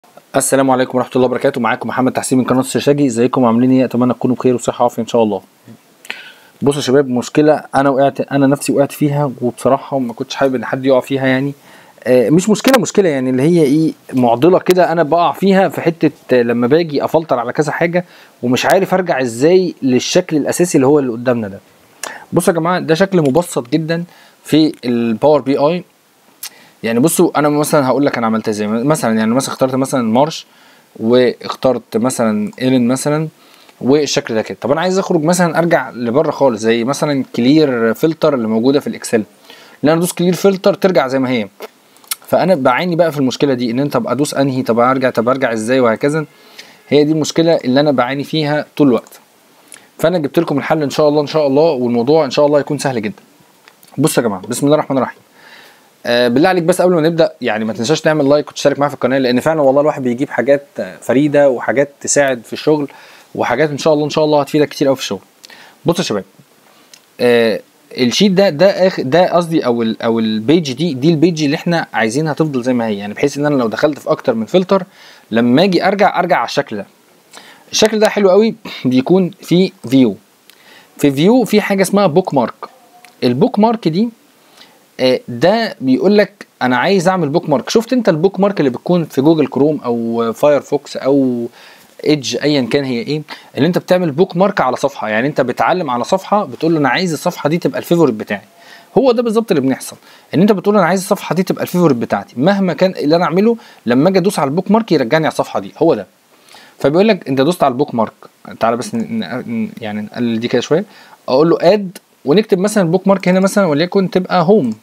السلام عليكم ورحمه الله وبركاته معاكم محمد تحسين من قناه السرشاجي ازيكم عاملين ايه اتمنى تكونوا بخير وصحه وعافيه ان شاء الله بصوا يا شباب مشكله انا وقعت انا نفسي وقعت فيها وبصراحه ما كنتش حابب ان حد يقع فيها يعني آه، مش مشكله مشكله يعني اللي هي ايه معضله كده انا بقع فيها في حته آه، لما باجي افلتر على كذا حاجه ومش عارف ارجع ازاي للشكل الاساسي اللي هو اللي قدامنا ده بصوا يا جماعه ده شكل مبسط جدا في الباور بي اي يعني بصوا انا مثلا هقول لك انا عملت ازاي مثلا يعني مثلا اخترت مثلا مارش واخترت مثلا ايلين مثلا والشكل ده كده طب انا عايز اخرج مثلا ارجع لبره خالص زي مثلا كلير فلتر اللي موجوده في الاكسل ان انا ادوس كلير فلتر ترجع زي ما هي فانا بعاني بقى في المشكله دي ان انت طب ادوس انهي طب ارجع طب ارجع ازاي وهكذا هي دي المشكله اللي انا بعاني فيها طول الوقت فانا جبت لكم الحل ان شاء الله ان شاء الله والموضوع ان شاء الله يكون سهل جدا بصوا يا جماعه بسم الله الرحمن الرحيم آه بالله عليك بس قبل ما نبدا يعني ما تنساش تعمل لايك وتشترك معايا في القناه لان فعلا والله الواحد بيجيب حاجات آه، فريده وحاجات تساعد في الشغل وحاجات ان شاء الله ان شاء الله هتفيدك كتير قوي في الشغل بصوا يا شباب آه الشيت ده ده آخ ده قصدي او ال او البيج دي دي البيج اللي احنا عايزينها تفضل زي ما هي يعني بحيث ان انا لو دخلت في اكتر من فلتر لما اجي ارجع ارجع على الشكل ده الشكل ده حلو قوي بيكون في فيو في فيو في حاجه اسمها بوك مارك البوك مارك دي آه، ده بيقول لك انا عايز اعمل بوك مارك شفت انت البوك مارك اللي بتكون في جوجل كروم او فايرفوكس او ايدج ايا كان هي ايه اللي انت بتعمل بوك مارك على صفحه يعني انت بتعلم على صفحه بتقول له انا عايز الصفحه دي تبقى الفيفوريت بتاعي هو ده بالظبط اللي بنحصل ان انت بتقول انا عايز الصفحه دي تبقى الفيفوريت بتاعتي مهما كان اللي انا اعمله لما اجي ادوس على البوك مارك يرجعني على الصفحه دي هو ده فبيقول لك انت دوست على البوك مارك تعالى بس ن- ن- يعني نقلل دي كده شويه اقول له اد ونكتب مثلا البوك مارك هنا مثلا وليكن تبقى هوم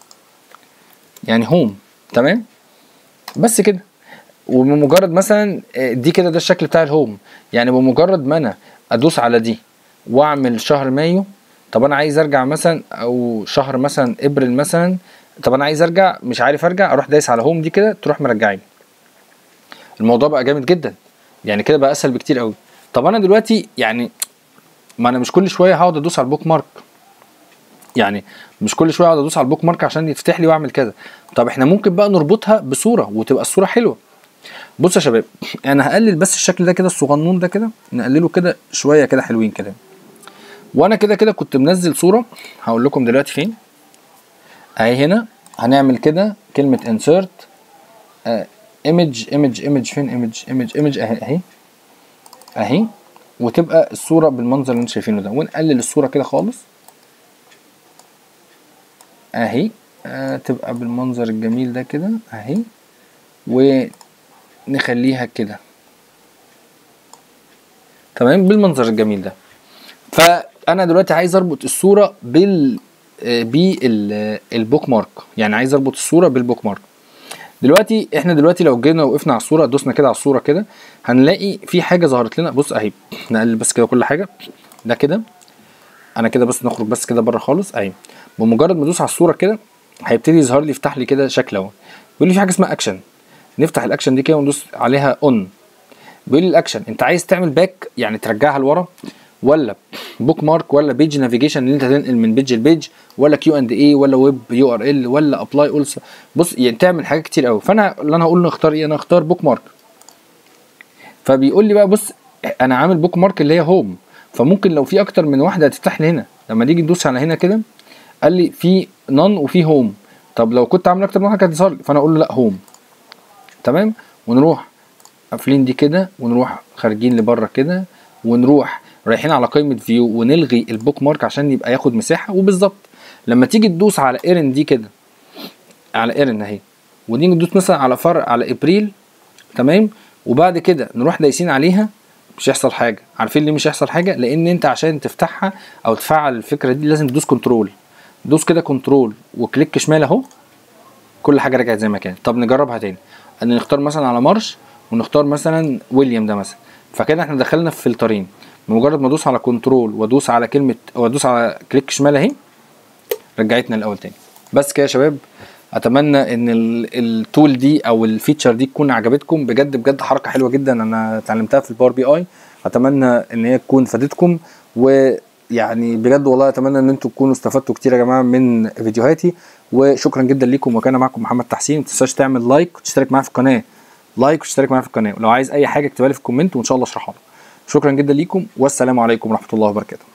يعني هوم تمام بس كده وبمجرد مثلا آه، دي كده ده الشكل بتاع الهوم يعني بمجرد ما انا ادوس على دي واعمل شهر مايو طب انا عايز ارجع مثلا او شهر مثلا ابريل مثلا طب انا عايز ارجع مش عارف ارجع اروح دايس على هوم دي كده تروح مرجعيني الموضوع بقى جامد جدا يعني كده بقى اسهل بكتير قوي طب انا دلوقتي يعني ما انا مش كل شويه هقعد ادوس على البوك مارك يعني مش كل شويه اقعد ادوس على البوك مارك عشان يتفتح لي واعمل كذا طب احنا ممكن بقى نربطها بصوره وتبقى الصوره حلوه بص يا شباب انا هقلل بس الشكل ده كده الصغنون ده كده نقلله كده شويه كده حلوين كده وانا كده كده كنت منزل صوره هقول لكم دلوقتي فين اهي هنا هنعمل كده كلمه انسيرت ايمج ايمج ايمج فين ايمج ايمج ايمج اهي اهي اهي وتبقى الصوره بالمنظر اللي انتم شايفينه ده ونقلل الصوره كده خالص اهي آه تبقى بالمنظر الجميل ده كده اهي ونخليها كده تمام بالمنظر الجميل ده فانا دلوقتي عايز اربط الصوره بال آه، بالبوك مارك يعني عايز اربط الصوره بالبوك مارك دلوقتي احنا دلوقتي لو جينا وقفنا على الصوره دوسنا كده على الصوره كده هنلاقي في حاجه ظهرت لنا بص اهي نقلل بس كده كل حاجه ده كده انا كده بس نخرج بس كده بره خالص اهي بمجرد ما ادوس على الصوره كده هيبتدي يظهر لي يفتح لي كده شكل اهو بيقول لي في حاجه اسمها اكشن نفتح الاكشن دي كده وندوس عليها اون بيقول لي الاكشن انت عايز تعمل باك يعني ترجعها لورا ولا بوك مارك ولا بيج نافيجيشن ان انت تنقل من بيج لبيج ولا كيو اند اي ولا ويب يو ار ال ولا ابلاي اولسو بص يعني تعمل حاجات كتير قوي فانا اللي انا هقول له اختار ايه انا اختار بوك مارك فبيقول لي بقى بص انا عامل بوك مارك اللي هي هوم فممكن لو في اكتر من واحده هتفتح لي هنا لما تيجي تدوس على هنا كده قال لي في نون وفي هوم طب لو كنت عامل اكتر من واحده كانت هتظهر لي فانا اقول له لا هوم تمام ونروح قافلين دي كده ونروح خارجين لبره كده ونروح رايحين على قائمه فيو ونلغي البوك مارك عشان يبقى ياخد مساحه وبالظبط لما تيجي تدوس على ايرن دي كده على ايرن اهي ونيجي ندوس مثلا على فرع على ابريل تمام وبعد كده نروح دايسين عليها مش هيحصل حاجه عارفين ليه مش هيحصل حاجه لان انت عشان تفتحها او تفعل الفكره دي لازم تدوس كنترول دوس كده كنترول وكليك شمال اهو كل حاجه رجعت زي ما كانت طب نجربها تاني ان نختار مثلا على مارش ونختار مثلا ويليام ده مثلا فكده احنا دخلنا في فلترين بمجرد ما ادوس على كنترول وادوس على كلمه وادوس على كليك شمال اهي رجعتنا الاول تاني بس كده يا شباب اتمنى ان ال- التول دي او الفيتشر دي تكون عجبتكم بجد بجد حركه حلوه جدا انا اتعلمتها في الباور بي اي اتمنى ان هي تكون فادتكم ويعني بجد والله اتمنى ان انتم تكونوا استفدتوا كتير يا جماعه من فيديوهاتي وشكرا جدا ليكم وكان معكم محمد تحسين ما تنساش تعمل لايك وتشترك معايا في القناه لايك واشترك معانا في القناه ولو عايز اي حاجه اكتبها لي في الكومنت وان شاء الله اشرحها لك شكرا جدا ليكم والسلام عليكم ورحمه الله وبركاته